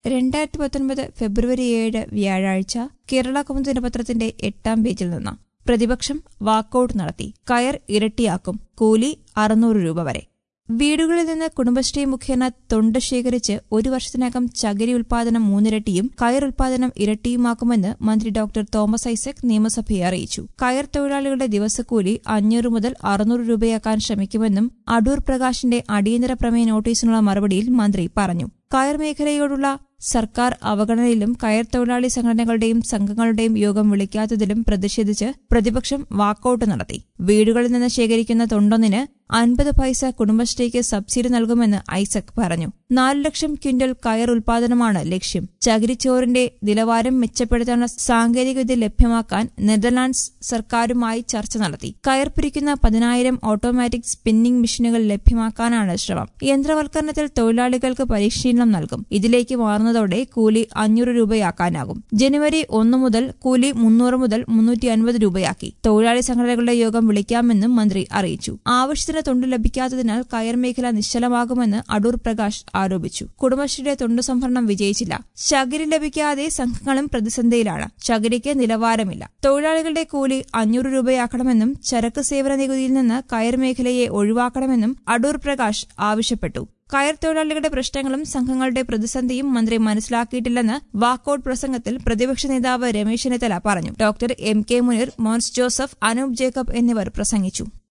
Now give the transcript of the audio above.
രണ്ടായിരത്തി പത്തൊൻപത് ഫെബ്രുവരി ഏഴ് വ്യാഴാഴ്ച കേരള കൗമുദി ദിനപത്രത്തിന്റെ എട്ടാം പേജിൽ നിന്ന് പ്രതിപക്ഷം വാക്കൌട്ട് നടത്തി കയർ ഇരട്ടിയാക്കും കൂലി അറുന്നൂറ് രൂപ വരെ വീടുകളിൽ നിന്ന് കുടുംബശ്രീ മുഖേന തൊണ്ട് ശേഖരിച്ച് ഒരു വർഷത്തിനകം ചകിരി ഉൽപാദനം മൂന്നിരട്ടിയും കയർ ഉൽപാദനം ഇരട്ടിയുമാക്കുമെന്ന് മന്ത്രി ഡോക്ടർ തോമസ് ഐസക് നിയമസഭയെ അറിയിച്ചു കയർ തൊഴിലാളികളുടെ ദിവസക്കൂലി അഞ്ഞൂറ് മുതൽ അറുന്നൂറ് രൂപയാക്കാൻ ശ്രമിക്കുമെന്നും അടൂർ പ്രകാശിന്റെ അടിയന്തര പ്രമേയ നോട്ടീസിനുള്ള മറുപടിയിൽ മന്ത്രി പറഞ്ഞു കയർ മേഖലയോടുള്ള സർക്കാർ അവഗണനയിലും കയർ തൊഴിലാളി സംഘടനകളുടെയും സംഘങ്ങളുടെയും യോഗം വിളിക്കാത്തതിലും പ്രതിഷേധിച്ച് പ്രതിപക്ഷം വാക്കൌട്ട് നടത്തി വീടുകളിൽ നിന്ന് ശേഖരിക്കുന്ന തൊണ്ടൊന്നിന് അൻപത് പൈസ കുടുംബശ്രീക്ക് സബ്സിഡി നൽകുമെന്ന് ഐസക് പറഞ്ഞു നാല് ലക്ഷം ക്വിന്റൽ കയർ ഉൽപാദനമാണ് ലക്ഷ്യം ചകിരിച്ചോറിന്റെ നിലവാരം മെച്ചപ്പെടുത്താനുള്ള സാങ്കേതികവിദ്യ ലഭ്യമാക്കാൻ നെതർലാൻഡ്സ് സർക്കാരുമായി ചർച്ച നടത്തി കയർ പിരിക്കുന്ന പതിനായിരം ഓട്ടോമാറ്റിക് സ്പിന്നിംഗ് മെഷീനുകൾ ലഭ്യമാക്കാനാണ് ശ്രമം യന്ത്രവൽക്കരണത്തിൽ തൊഴിലാളികൾക്ക് പരിശീലനം നൽകും ഇതിലേക്ക് മാറുന്നതോടെ കൂലി അഞ്ഞൂറ് രൂപയാക്കാനാകും ജനുവരി ഒന്ന് മുതൽ കൂലി മുന്നൂറ് മുതൽ മുന്നൂറ്റി അൻപത് രൂപയാക്കി തൊഴിലാളി സംഘടനകളുടെ യോഗം വിളിക്കാമെന്നും മന്ത്രി അറിയിച്ചു ആവശ്യത്തിന് തൊണ്ട് ലഭിക്കാത്തതിനാൽ കയർ മേഖല നിശ്ചലമാകുമെന്ന് അടൂർ പ്രകാശ് ആരോപിച്ചു കുടുംബശ്രീയുടെ തൊണ്ട് സംഭരണം വിജയിച്ചില്ല ചകിരി ലഭിക്കാതെ സംഘങ്ങളും പ്രതിസന്ധിയിലാണ് ചകിരിക്ക് നിലവാരമില്ല തൊഴിലാളികളുടെ കൂലി അഞ്ഞൂറ് രൂപയാക്കണമെന്നും ചരക്ക് സേവന നികുതിയിൽ നിന്ന് കയർ മേഖലയെ ഒഴിവാക്കണമെന്നും അടൂർ പ്രകാശ് ആവശ്യപ്പെട്ടു കയർ തൊഴിലാളികളുടെ പ്രശ്നങ്ങളും സംഘങ്ങളുടെ പ്രതിസന്ധിയും മന്ത്രി മനസ്സിലാക്കിയിട്ടില്ലെന്ന് വാക്കൌട്ട് പ്രസംഗത്തിൽ പ്രതിപക്ഷ നേതാവ് രമേശ് ചെന്നിത്തല പറഞ്ഞു doctor M K Muneer Mons Joseph Anoop Jacob എന്നിവർ പ്രസംഗിച്ചു